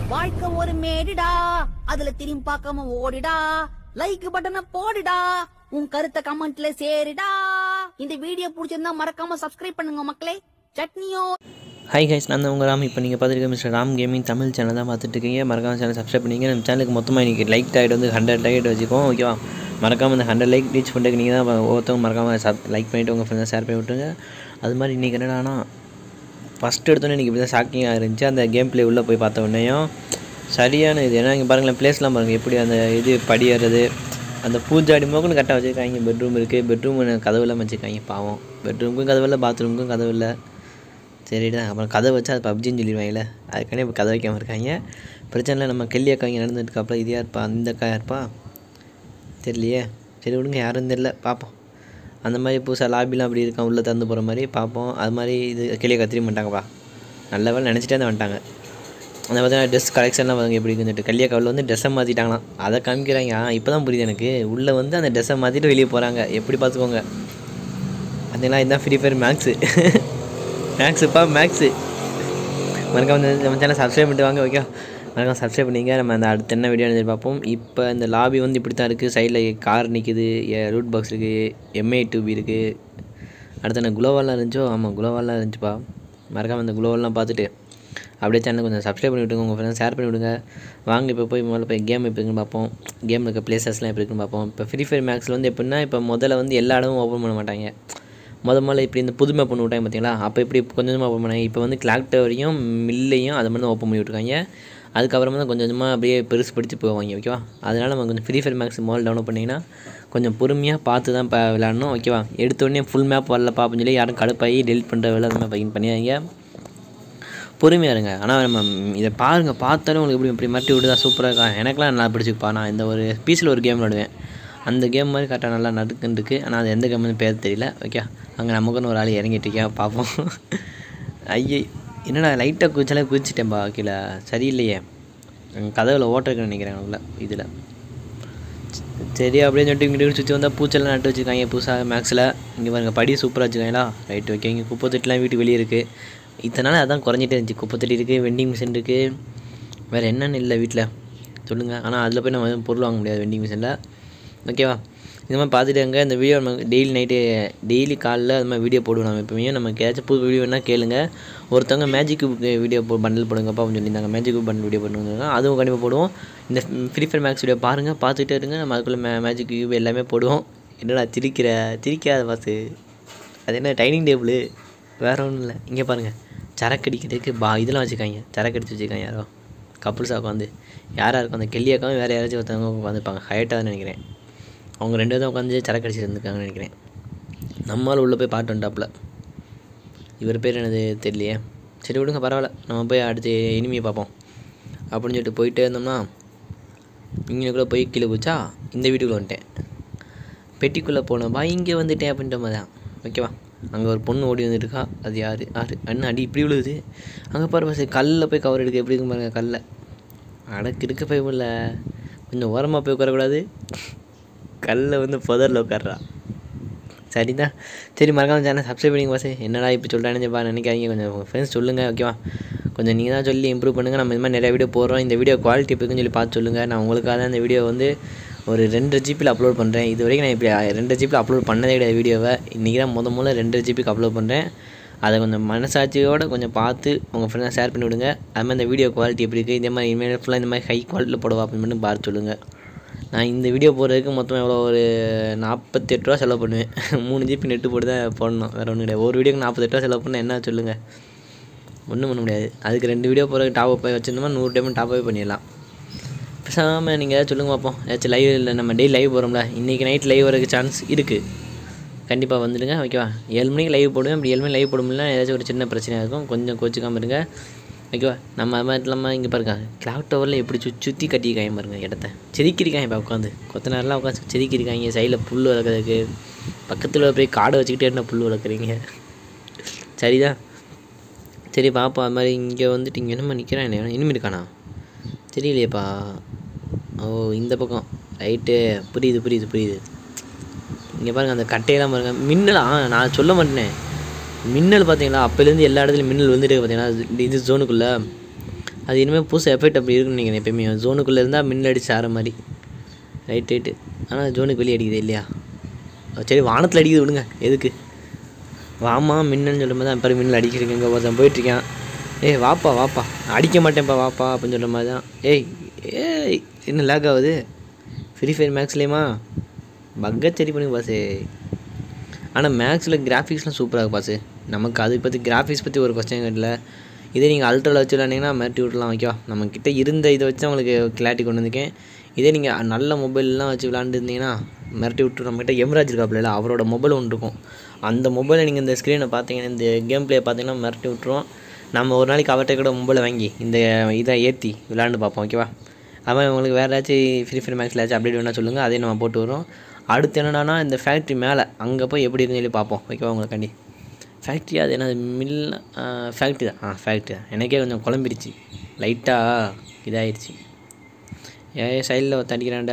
வாழ்க்கை ஒரு மேடிடா அதுல திரும்பி பார்க்காம ஓடிடா லைக் பட்டனை போடுடா உன் கருத்தை கமெண்ட்ல சேருடா இந்த வீடியோ பிடிச்சிருந்தா மறக்காம சப்ஸ்கிரைப் பண்ணுங்க மக்களே சட்னியோ ஹாய் கைஸ் நான் தான் உங்கள் ராம் இப்போ நீங்கள் பார்த்துருக்க mister Ram gaming Tamil channel தான் பார்த்துட்டு இருக்கீங்க மறக்காம சேனல் சப்ஸ்கிரைப் பண்ணிங்க நம்ம சேனலுக்கு மொத்தமாக இன்றைக்கி லைக் டார்கெட் வந்து ஹண்ட்ரட் டார்கெட் வச்சுக்கோம் ஓகேவா மறக்காமல் இந்த ஹண்ட்ரட் லைக் ரீச் பண்ணுறதுக்கு நீங்கள் தான் ஒவ்வொருத்தவங்க மறக்காமல் சப் லைக் பண்ணிவிட்டு உங்கள் ஃப்ரெண்ட்ஸை ஷேர் பண்ணி விட்டுருங்க அது மாதிரி இன்றைக்கி என்னடானா ஃபஸ்ட்டு எடுத்தோன்னே இன்றைக்கி இப்படி தான் ஷாக்கிங்காக இருந்துச்சு அந்த கேம் ப்ளே உள்ளே போய் பார்த்த உடனேயும் சரியான இது ஏன்னா இங்கே பாருங்களேன் ப்ளேஸ்லாம் பாருங்கள் எப்படி அந்த இது படி ஏறுறது அந்த பூஜாடி மோக்குன்னு கரெக்டாக வச்சுருக்காங்க பெட்ரூம் இருக்குது பெட்ரூம் கதவுலாம் வச்சுருக்காங்க பாவம் பெட்ரூமுக்கும் கதவு இல்லை பாத்ரூமுக்கும் கதவு இல்லை சரிடா அப்புறம் கதை வச்சா அது பப்ஜின்னு சொல்லிடுவாங்கல்ல அதுக்கானே இப்போ கதை வைக்காமல் இருக்காங்க பிரச்சனை இல்லை நம்ம கெல்லி அக்கா இங்கே நடந்துட்டுருக்காப்புல இது யாருப்பா அந்த அக்கா யாருப்பா தெரியலையே சரி விடுங்க யாரும் தெரியல பார்ப்போம் அந்த மாதிரி புதுசாக லாபிலாம் அப்படி இருக்கான் உள்ளே திறந்து போகிற மாதிரி பார்ப்போம் அது மாதிரி இது கிளியை கத்திரி மாட்டாங்கப்பா நல்ல வேலை நினச்சிட்டே தான் வந்துட்டாங்க அந்த பார்த்தீங்கன்னா ட்ரெஸ் கலெக்ஷன்லாம் பாருங்க எப்படி இருக்குன்னு கல்யாண கவலில் வந்து ட்ரெஸ்ஸை மாற்றிட்டாங்களாம் அதை காமிக்கிறாங்க ஆ இப்போ தான் புரியுது எனக்கு உள்ளே வந்து அந்த ட்ரெஸ்ஸை மாற்றிட்டு வெளியே போகிறாங்க எப்படி பார்த்துக்கோங்க பார்த்தீங்களா இதுதான் ஃப்ரீ ஃபயர் மேக்ஸு மேக்ஸுப்பா மேக்ஸு மறக்காம வந்து நம்ம சேனல் சப்ஸ்கிரைப் பண்ணிட்டு வாங்க ஓகே மறக்காம சப்ஸ்கிரைப் பண்ணிங்க நம்ம அந்த அடுத்த என்ன வீடியோ எடுத்து பார்ப்போம் இப்போ இந்த லாபி வந்து இப்படி தான் இருக்குது சைடில் கார் நிற்கிது ரூட் பாக்ஸ் இருக்குது எம்ஐ டூபி இருக்குது அடுத்து என்ன குளோவாலாம் இருந்துச்சோ ஆமாம் குளோவாலாம் இருந்துச்சுப்பா மறக்காம அந்த குளோவெல்லாம் பார்த்துட்டு அப்படியே சேனல் கொஞ்சம் சப்ஸ்கிரைப் பண்ணி விட்டுங்க உங்கள் ஃப்ரெண்ட்ஸ் ஷேர் பண்ணி விடுங்க வாங்க இப்போ போய் முதல்ல போய் கேம் எப்படி இருக்குன்னு பார்ப்போம் கேமில் இருக்க பிளேசஸ்லாம் எப்படி இருக்குன்னு பார்ப்போம் இப்போ ஃப்ரீ ஃபயர் மேக்ஸில் வந்து எப்படின்னா இப்போ முதல்ல வந்து எல்லா இடமும் ஓப்பன் பண்ண மாட்டாங்க முத முதல்ல இப்படி இந்த புதுமை பண்ணி விட்டாங்க பார்த்தீங்களா அப்போ இப்படி கொஞ்சம் கொஞ்சமாக ஓப்பன் பண்ணாங்க இப்போ வந்து கிளாக் டவரையும் மில்லையும் அதை மட்டும் தான் ஓப்பன் பண்ணி விட்ருக்காங்க அதுக்கப்புறமா தான் கொஞ்சம் கொஞ்சமாக அப்படியே பெருசு படித்து போவாங்க ஓகேவா அதனால் நம்ம கொஞ்சம் ஃப்ரீ ஃபயர் மேக்ஸ் மால் டவுன்லோட் பண்ணிங்கன்னா கொஞ்சம் பொறுமையாக பார்த்து தான் இப்போ விளாடணும் ஓகேவா எடுத்த உடனே ஃபுல் மேப் வரல பார்ப்போம் சொல்லி யாரும் கடுப்பாகி டெலிட் பண்ணுற வேலை அந்த மாதிரி பையன் பண்ணியாங்க பொறுமையாக இருங்க ஆனால் நம்ம இதை பாருங்கள் பார்த்தாலும் உங்களுக்கு எப்படி இப்படி மட்டி விடுதா சூப்பராக இருக்கா எனக்குலாம் நல்லா பிடிச்சிருப்பா நான் இந்த ஒரு பீஸில் ஒரு கேம் விளாடுவேன் அந்த கேம் மாதிரி கரெக்டாக நல்லா நடுக்குன்னு இருக்குது ஆனால் அது எந்த கேம்னு பேர் தெரியல ஓகே அங்கே நமக்குன்னு ஒரு ஆள் இறங்கிட்டு இருக்கேன் பார்ப்போம் ஐயே என்னடா லைட்டாக குதிச்சாலே குதிச்சிட்டேன்பா கீழே சரியில்லையே அங்கே கதவில் ஓட்ட இருக்குன்னு நினைக்கிறேன் உள்ள இதில் சரி அப்படியே சொல்லிட்டு இங்கிட்டு சுற்றி வந்தால் பூச்செல்லாம் நட்டு வச்சுருக்காங்க புதுசாக மேக்ஸில் இங்கே பாருங்கள் படி சூப்பராக வச்சுருக்காங்களா ரைட் ஓகே இங்கே குப்பை தொட்டிலாம் வீட்டுக்கு வெளியே இருக்குது இத்தனை நாள் அதான் குறைஞ்சிட்டே இருந்துச்சு குப்பை தொட்டி இருக்குது வெண்டிங் மிஷின் இருக்குது வேறு என்னென்னு இல்லை வீட்டில் சொல்லுங்கள் ஆனால் அதில் போய் நம்ம எதுவும் பொருள் வாங்க முடியாது வெண்டிங் மிஷினில் ஓகேவா இந்த மாதிரி பார்த்துட்டு அங்கே இந்த வீடியோ நம்ம டெய்லி நைட்டு டெய்லி காலைல அது மாதிரி வீடியோ போடுவோம் நம்ம எப்பவுமே நமக்கு ஏதாச்சும் புது வீடியோ வேணால் கேளுங்க ஒருத்தவங்க மேஜிக் வீடியோ போ பண்டில் போடுங்கப்பா அப்படின்னு சொல்லியிருந்தாங்க மேஜிக் பண்டில் வீடியோ பண்ணுவாங்க அதுவும் கண்டிப்பாக போடுவோம் இந்த ஃப்ரீ ஃபயர் மேக்ஸ் வீடியோ பாருங்கள் பார்த்துட்டே இருங்க நம்ம அதுக்குள்ளே மே மேஜிக் கியூப் எல்லாமே போடுவோம் என்னடா சிரிக்கிற சிரிக்காத பார்த்து அது என்ன டைனிங் டேபிள் வேறு ஒன்றும் இல்லை இங்கே பாருங்கள் சரக்கு அடிக்கிறதுக்கு பா இதெல்லாம் வச்சுருக்காங்க சரக்கு அடிச்சு வச்சுருக்காங்க யாரோ கப்புள்ஸாக உட்காந்து யாராக இருக்கும் அந்த கெல்லியாக்காவும் வேறு யாராச்சும் ஒருத்தவங்க உட்காந்துருப்பாங்க ஹைட்டாக நினைக்கிறேன் அவங்க ரெண்டு பேரும் உட்காந்து சரக்கு அடிச்சு இருந்திருக்காங்கன்னு நினைக்கிறேன் நம்மளால் உள்ளே போய் பாட்டு வந்துட்டாப்புல இவர் பேர் என்னது தெரியலையே சரி விடுங்க பரவாயில்ல நம்ம போய் அடுத்து இனிமையை பார்ப்போம் அப்படின்னு சொல்லிட்டு போயிட்டே இருந்தோம்னா இங்கேக்குள்ளே போய் கீழே குச்சா இந்த வீட்டுக்குள்ளே வந்துட்டேன் பெட்டிக்குள்ளே போனப்பா இங்கே வந்துட்டேன் அப்படின்ற மாதிரி தான் ஓகேவா அங்கே ஒரு பொண்ணு ஓடி வந்துருக்கா அது யார் யார் அண்ணன் அடி இப்படி விழுகுது அங்கே பாரு பஸ் கல்லில் போய் கவர் எடுக்க எப்படி இருக்கும் பாருங்க கல்லை அடக்கு இருக்க போய் முடியல கொஞ்சம் ஓரமாக போய் உட்காரக்கூடாது கல்லில் வந்து புதரில் உட்கார்றா சரிதான் சரி மறக்காம சேனல் சப்ஸ்கிரைப் பண்ணிங்க பாஸ் என்னடா இப்போ சொல்கிறானேப்பா நினைக்காதீங்க கொஞ்சம் உங்கள் ஃப்ரெண்ட்ஸ் சொல்லுங்கள் ஓகேவா கொஞ்சம் நீங்கள் தான் சொல்லி இம்ப்ரூவ் பண்ணுங்கள் நம்ம இது மாதிரி நிறைய வீடியோ போடுறோம் இந்த வீடியோ குவாலிட்டி எப்படி இருக்குன்னு சொல்லி பார்த்து சொல்லுங்கள் நான் உங்களுக்காக தான் இந்த வீடியோ வந்து ஒரு ரெண்டு ஜிபியில் அப்லோட் பண்ணுறேன் இது வரைக்கும் நான் இப்படி ரெண்டு ஜிபியில் அப்லோட் பண்ணதே கிடையாது வீடியோவை இன்றைக்கி தான் முத முதல்ல ரெண்டு ஜிபிக்கு அப்லோட் பண்ணுறேன் அதை கொஞ்சம் மனசாட்சியோடு கொஞ்சம் பார்த்து உங்கள் ஃப்ரெண்ட்ஸை ஷேர் பண்ணி விடுங்க அது மாதிரி இந்த வீடியோ குவாலிட்டி எப்படி இருக்குது இதே மாதிரி இனிமேல் ஃபுல்லாக இந்த மாதிரி ஹை குவாலிட்டியில் போடுவா அப்படின்னு மட்டும் பார்த்து சொல்லுங்கள் நான் இந்த வீடியோ போடுறதுக்கு மொத்தம் எவ்வளோ ஒரு நாற்பத்தெட்டு ரூபா செலவு பண்ணுவேன் மூணு ஜிபி நெட்டு போட்டு தான் போடணும் வேறு ஒன்றும் கிடையாது ஒரு வீடியோக்கு நாற்பத்தெட்டு ரூபா செலவு பண்ணால் என்ன சொல்லுங்கள் ஒன்றும் பண்ண முடியாது அதுக்கு ரெண்டு வீடியோ போகிறதுக்கு டாப் அப் வச்சுருந்தோம்னா நூறு டைம் டாப் அப் பண்ணிடலாம் பேசாமல் நீங்கள் ஏதாச்சும் சொல்லுங்க பார்ப்போம் ஏதாச்சும் லைவ் இல்லை நம்ம டெய்லி லைவ் போகிறோம்ல இன்றைக்கி நைட் லைவ் வரதுக்கு சான்ஸ் இருக்குது கண்டிப்பாக வந்துடுங்க ஓகேவா ஏழு மணிக்கு லைவ் போடுவேன் அப்படி ஏழு மணி லைவ் போட முடியல ஏதாச்சும் ஒரு சின்ன பிரச்சனையாக இருக்கும் கொஞ்சம் கோச்சிக்காமல் இருங்க ஓகேவா நம்ம அது மாதிரி இல்லாமல் இங்கே பாருங்க கிளாக் டவரில் எப்படி சுற்றி சுற்றி கட்டியிருக்காங்க பாருங்க இடத்த செதுக்கியிருக்காங்க இப்போ உட்காந்து கொத்த நேரம்லாம் உட்காந்து செதுக்கியிருக்காங்க சைடில் புல் வளர்க்குறதுக்கு பக்கத்தில் போய் காடை வச்சுக்கிட்டே என்ன புல் வளர்க்குறீங்க சரிதான் சரி பாப்பா அது மாதிரி இங்கே வந்துட்டு இங்கே என்னம்மா நிற்கிறேன் என்ன இனிமே இருக்கானா தெரியலையேப்பா ஓ இந்த பக்கம் ரைட்டு புரியுது புரியுது புரியுது இங்கே பாருங்கள் அந்த கட்டையெல்லாம் பாருங்கள் மின்னலா நான் சொல்ல மாட்டேனே மின்னல் பார்த்தீங்களா அப்போலேருந்து எல்லா இடத்துலையும் மின்னல் வந்துட்டு பார்த்தீங்கன்னா இது- இது ஜோனுக்குள்ளே அது இனிமேல் புதுசு எஃபெக்ட் அப்படி இருக்குன்னு நினைக்கிறேன் எப்பயுமே ஜோனுக்குள்ளே இருந்தால் மின்னல் அடிச்சு ஆற மாதிரி ரைட் ரைட்டு ஆனால் ஜோனுக்கு வெளியே அடிக்குது இல்லையா சரி வானத்தில் அடிக்குது விடுங்க எதுக்கு வாமா மின்னன்னு சொல்லும் போது தான் இப்போ மின்னல் அடிக்கிறீங்க இங்கே ஒருத்தன் போயிட்டுருக்கான் ஏய் வாப்பா வாப்பா அடிக்க மாட்டேன்ப்பா வாப்பா அப்படின்னு சொல்கிற மாதிரி தான் ஏய் ஏய் என்ன லேக் ஆகுது ஃப்ரீ ஃபயர் மேக்ஸ்லேயுமா பக்கை சரி பண்ணுங்க பாஸு ஆனால் மேக்ஸில் கிராஃபிக்ஸ்லாம் சூப்பராக இருக்கு பாஸு நமக்கு அதை பற்றி கிராஃபிக்ஸ் பற்றி ஒரு கொஸ்டின் இல்லை இதே நீங்கள் அல்ட்ராவில் வச்சு விளாண்டிங்கன்னா மிரட்டி விட்லாம் ஓகேவா நம்மக்கிட்ட இருந்த இதை வச்சு உங்களுக்கு கிளாரிட்டி கொண்டு வந்திருக்கேன் இதே நீங்கள் நல்ல மொபைல்லாம் வச்சு விளாண்டுருந்தீங்கன்னா மிரட்டி விட்டு நம்மகிட்ட எம்ராஜ் இருக்காப்புல அவரோட மொபைல் ஒன்று இருக்கும் அந்த மொபைலை நீங்கள் இந்த ஸ்க்ரீனை பார்த்தீங்கன்னா இந்த கேம் ப்ளே பார்த்தீங்கன்னா மிரட்டி விட்ருவோம் நம்ம ஒரு நாளைக்கு அவர்கிட்ட கூட மொபைலை வாங்கி இந்த இதை ஏற்றி விளாண்டு பார்ப்போம் ஓகேவா அவன் உங்களுக்கு வேறு ஏதாச்சும் ஃப்ரீ ஃபயர் மேக்ஸில் ஏதாச்சும் அப்டேட் வேணால் சொல்லுங்கள் அதையும் நம்ம போட்டு வரோம் அடுத்து என்னடானா இந்த ஃபேக்ட்ரி மேலே அங்கே போய் எப்படி இருக்குன்னு சொல்லி பார்ப்போம் ஓகேவா உங்களுக்காண்டி ஃபேக்ட்ரி அது என்ன மில் ஃபேக்ட்ரி தான் ஆ ஃபேக்ட்ரி தான் எனக்கே கொஞ்சம் குழம்பிடுச்சு லைட்டாக இதாகிடுச்சு ஏ சைடில் தடிக்கிறான்டா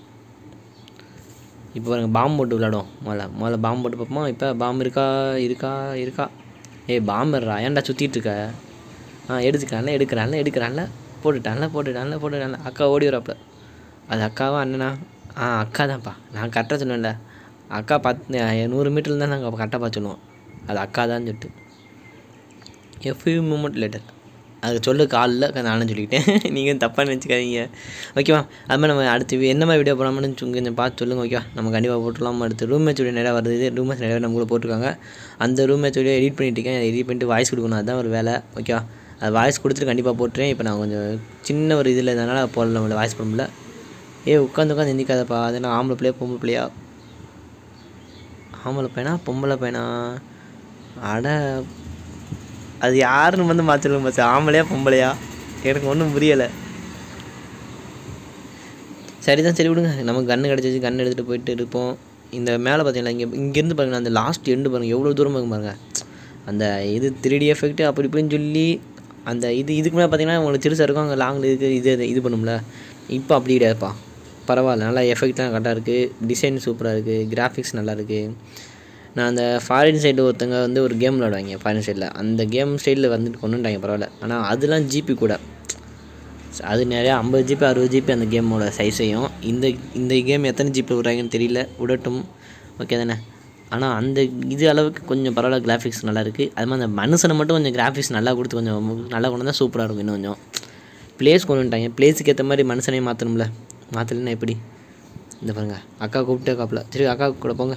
இப்போ பாருங்க பாம்பு போட்டு விளாடுவோம் முதல்ல முதல்ல பாம்பு போட்டு பார்ப்போமா இப்போ பாம்பு இருக்கா இருக்கா இருக்கா ஏய் பாம்புறா ஏன்டா சுற்றிட்டு இருக்க ஆ எடுத்துக்கிறான்ல எடுக்கிறான்ல எடுக்கிறான்ல போட்டுட்டான்ல போட்டுட்டான்ல போட்டுட்டான்ல அக்கா ஓடி வராப்புல அது அக்காவா அண்ணனா ஆ அக்கா தான்ப்பா நான் கரெக்டாக சொன்னேன்ல அக்கா பத்து நூறு மீட்டரில் தான் நாங்கள் கரெக்டாக பார்த்து சொல்லுவோம் அது அக்கா தான் சொல்லிட்டு எ ஃபியூ மூமெண்ட் லேட்டர் அது சொல்ல காலில் நானும் சொல்லிக்கிட்டேன் நீங்கள் தப்பாக நினச்சிக்காதீங்க ஓகேவா அது மாதிரி நம்ம அடுத்து என்ன மாதிரி வீடியோ போடாமனு கொஞ்சம் பார்த்து சொல்லுங்கள் ஓகேவா நம்ம கண்டிப்பாக போட்டுடலாம் அடுத்து ரூம் மேட்ச் வீடியோ நிறையா வருது ரூம் மேட்ச் நிறையா நம்ம கூட போட்டிருக்காங்க அந்த ரூம் மேட்ச் வீடியோ எடிட் பண்ணிட்டு இருக்கேன் எடிட் பண்ணிட்டு வாய்ஸ் கொடுக்கணும் அதுதான் ஒரு வேலை ஓகேவா அது வாய்ஸ் கொடுத்துட்டு கண்டிப்பாக போட்டுறேன் இப்போ நான் கொஞ்சம் சின்ன ஒரு இதில் இருந்தனால போடல நம்மள வாய்ஸ் பண்ண முடியல ஏ உட்காந்து உட்காந்து எந்திக்காதப்பா அது நான் ஆம்பளை பிள்ளையா பொம்பளை பிள்ளையா ஆம்பளை பையனா பொம்பளை பையனா அட அது யாருன்னு வந்து மாற்றிடுங்க மச்சான் ஆம்பளையா பொம்பளையா எனக்கு ஒன்றும் புரியலை சரி தான் சரி விடுங்க நமக்கு கன்று கிடச்சிச்சு கன்று எடுத்துகிட்டு போயிட்டு இருப்போம் இந்த மேலே பார்த்தீங்களா இங்கே இங்கேருந்து பாருங்கள் அந்த லாஸ்ட் எண்டு பாருங்கள் எவ்வளோ தூரம் இருக்கும் பாருங்க அந்த இது த்ரீ டி எஃபெக்ட் அப்படி இப்படின்னு சொல்லி அந்த இது இதுக்கு மேலே பார்த்தீங்கன்னா உங்களுக்கு சிறுசாக இருக்கும் அங்கே லாங்கில் இது இது இது- இது பண்ணும்ல இப்போ அப்படி கிடையாதுப்பா பரவாயில்ல நல்லா எஃபெக்ட்லாம் கரெக்டாக இருக்குது டிசைன் சூப்பராக இருக்குது கிராஃபிக்ஸ் நல்லா இருக்குது நான் அந்த ஃபாரின் சைடு ஒருத்தங்க வந்து ஒரு கேம் விளாடுவாங்க ஃபாரின் சைடில் அந்த கேம் ஸ்டைலில் வந்துட்டு கொண்டு வந்துட்டாங்க பரவாயில்ல ஆனால் அதெல்லாம் ஜிபி கூட அது நிறையா ஐம்பது ஜிபி அறுபது ஜிபி அந்த கேமோட சைஸையும் இந்த இந்த கேம் எத்தனை ஜிபி விட்றாங்கன்னு தெரியல விடட்டும் ஓகே தானே ஆனால் அந்த இது அளவுக்கு கொஞ்சம் பரவாயில்ல கிராஃபிக்ஸ் நல்லா இருக்குது அது மாதிரி அந்த மனுஷனை மட்டும் கொஞ்சம் கிராஃபிக்ஸ் நல்லா கொடுத்து கொஞ்சம் நல்லா கொண்டு வந்தால் சூப்பராக இருக்கும் இன்னும் கொஞ்சம் ப்ளேஸ் கொண்டு வந்துட்டாங்க ப்ளேஸுக்கு ஏற்ற மாதிரி மனுஷனையும் மாற்றணும்ல மாற்றலைன்னா எப்படி இந்த பாருங்க அக்கா கூப்பிட்டே காப்பில் சரி அக்கா கூட போங்க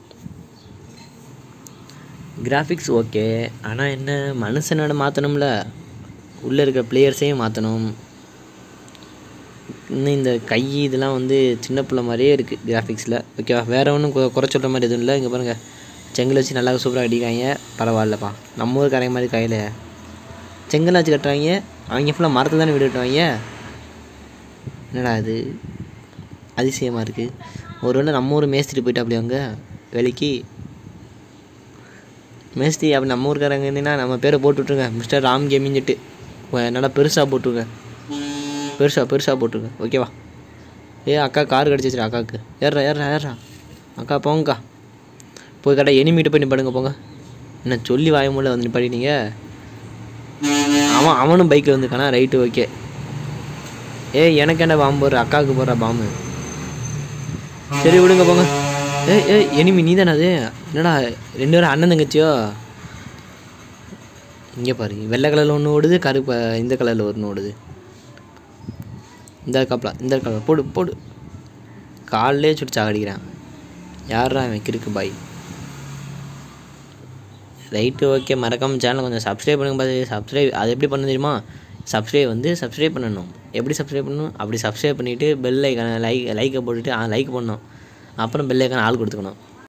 கிராஃபிக்ஸ் ஓகே ஆனால் என்ன மனுஷனோட மாற்றணும்ல உள்ளே இருக்க பிளேயர்ஸையும் மாற்றணும் இன்னும் இந்த கை இதெல்லாம் வந்து சின்ன பிள்ளை மாதிரியே இருக்குது கிராஃபிக்ஸில் ஓகேவா வேறு ஒன்றும் குறை சொல்கிற மாதிரி எதுவும் இல்லை இங்கே பாருங்கள் செங்கல் வச்சு நல்லா சூப்பராக அடிக்காங்க பரவாயில்லப்பா நம்ம ஊருக்காரங்க மாதிரி கையில் செங்கல் வச்சு கட்டுறாங்க அவங்க ஃபுல்லாக மரத்தில் தானே வீடு கட்டுவாங்க என்னடா இது அதிசயமாக இருக்குது ஒருவேளை நம்ம ஊர் மேஸ்திரி போயிட்டு அப்படி அங்கே வேலைக்கு மேஸ்திரி அப்படி நம்ம ஊருக்காரங்க இருந்தீங்கன்னா நம்ம பேரை போட்டு விட்ருங்க மிஸ்டர் ராம் கேமின்னு சொல்லிட்டு உ- நல்லா பெருசாக போட்டுருங்க பெருசாக பெருசாக போட்டுருங்க ஓகேவா ஏ அக்கா கார் கிடச்சிச்சு அக்காவுக்கு ஏறா ஏறா ஏறா அக்கா போங்கக்கா போய் கரெக்டாக எனிமீட்டு போய் நிப்பாடுங்க போங்க என்ன சொல்லி வாய முடியல வந்து நிப்பாட்டினீங்க அவன் அவனும் பைக்கில் வந்துருக்கானா ரைட்டு ஓகே ஏய் எனக்கு என்ன பாம்பு போடுற அக்காவுக்கு போடுற பாம்பு சரி விடுங்க போங்க ஏய் ஏய் எனிமி நீ தானே அது என்னடா ரெண்டு பேரும் அண்ணன் தங்கச்சியோ இங்கே பாரு வெள்ளை கலரில் ஒன்று ஓடுது கருப்பு இந்த கலரில் ஒன்று ஓடுது இந்த கப்பலா இந்த கலர் போடு போடு காலிலே சுட்டு சாகடிக்கிறான் யாரா அவன் கிறுக்கு பாய் ரைட்டு ஓகே மறக்காம சேனலை கொஞ்சம் சப்ஸ்கிரைப் பண்ணுங்க பார்த்து சப்ஸ்கிரைப் அது எப்படி பண்ண தெரியுமா சப்ஸ்கிரைப் வந்து சப்ஸ்கிரைப் பண்ணணும் எப்படி சப்ஸ்கிரைப் பண்ணணும் அப்படி சப்ஸ்கிரைப் பண்ணிவிட்டு பெல் ஐக்கான லைக் லைக்கை போட்டுட்டு லைக் பண்ணணும் அப்புறம் பெல் ஐக்கான ஆள் கொடுத்துக்கணும்